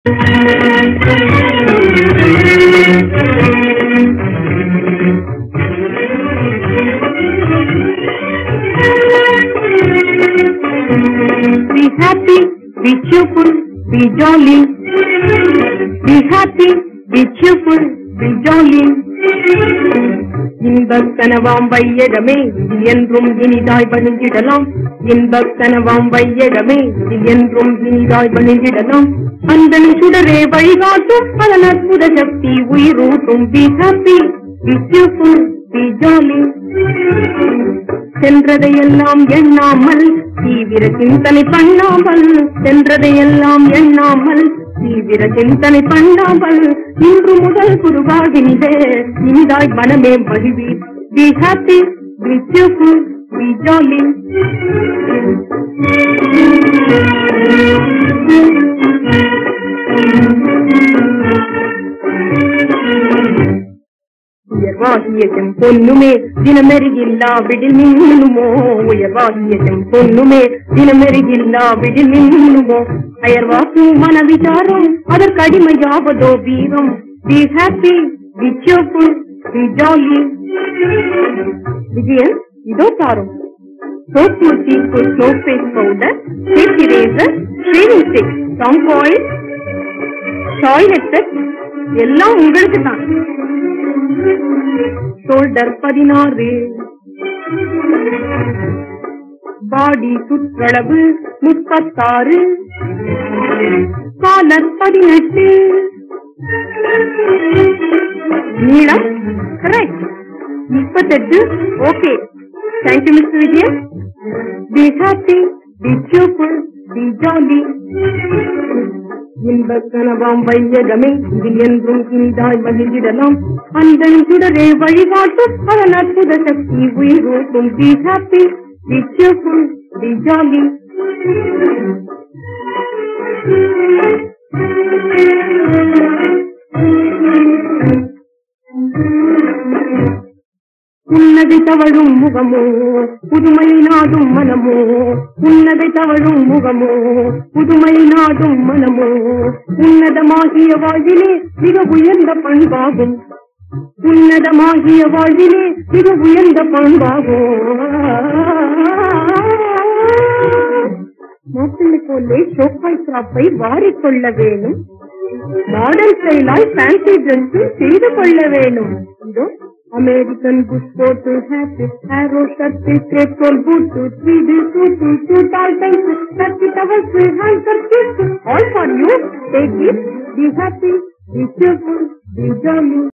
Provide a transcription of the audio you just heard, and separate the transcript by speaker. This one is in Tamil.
Speaker 1: Be happy, be cheerful, be jolly. Be happy, be cheerful, be jolly. இன்பக் கனவாம் வையகமே இது என்றும் இனிதாய் வணிஞ்சிடலாம் இன்பக் கனவாம் வையகமே இது என்றும் இனிதாய் வணிஞ்சிடலாம் அந்தன் சுடரே வழிகாட்டும் அதன் அற்புத சக்தி உயிரூட்டும் be happy be cheerful, be jolly சென்றதையெல்லாம் எண்ணாமல் தீவிர சிந்தனை பண்ணாமல் சென்றதையெல்லாம் எண்ணாமல் தீவிர சிந்தனை பண்ணாமல் இன்று முதல் குருவாகினிதே இனிதாய் மனமே மகிழ்வி be happy be cheerful, be jolly உயர்வாகியதும் பொன்னுமே தினமெருகில்லா விடில் மின்னுமோ உயர்வாகியதும் பொன்னுமே தினமெருகில்லா விடில் மின்னுமோ அயர்வாக்கும் மன விசாரம் அதற்கு அடிமையாவதோ வீரம் be happy be cheerful be jolly Vijayan இதோ பாரும் சோப் டீக்கு snow face powder safety razor shaving stick டாங் ஆயில் டாய்லெட் செட் எல்லாம் உங்களுக்கு தான் ஷோல்டர் பதினாறு பாடி சுற்றளவு முப்பத்தாறு காலர் பதினெட்டு நீளம் கரெக்ட் முப்பத்தெட்டு okay thank you mister Vijayan be happy be cheerful be jolly இன்பக் கனவாம் வையகமே இதில் என்றும் இனிதாய் மகிழ்ந்திடலாம் அந்த சுடரே வழிகாட்டும் அதன் அற்புத சக்தி உயிரூட்டும் be happy be cheerful be jolly உன்னதை தவழும் முகமோ புதுமை நாடும் மனமோ உன்னதை தவழும் முகமோ புதுமை நாடும் மனமோ உன்னதமாகிய வாழ்விலே மிக உயர்ந்த பண்பாகும் உன்னதமாகிய வாழ்விலே மிக உயர்ந்த பண்பாகும் மாப்பிள்ளை போலே ஷோப்பாய் கிராப்பை வாரிக்கொள்ள வேணும் மாடல் ஸ்டைலாய் ஃபேன்சி ட்ரெஸ் செய்து கொள்ள வேணும் இதோ அமெரிக்கன் புஷ் போட்டு happy hero shirt petrol boot three D suit suit all type கட்டி towels hand kerchief all for you take it be happy be cheerful be jolly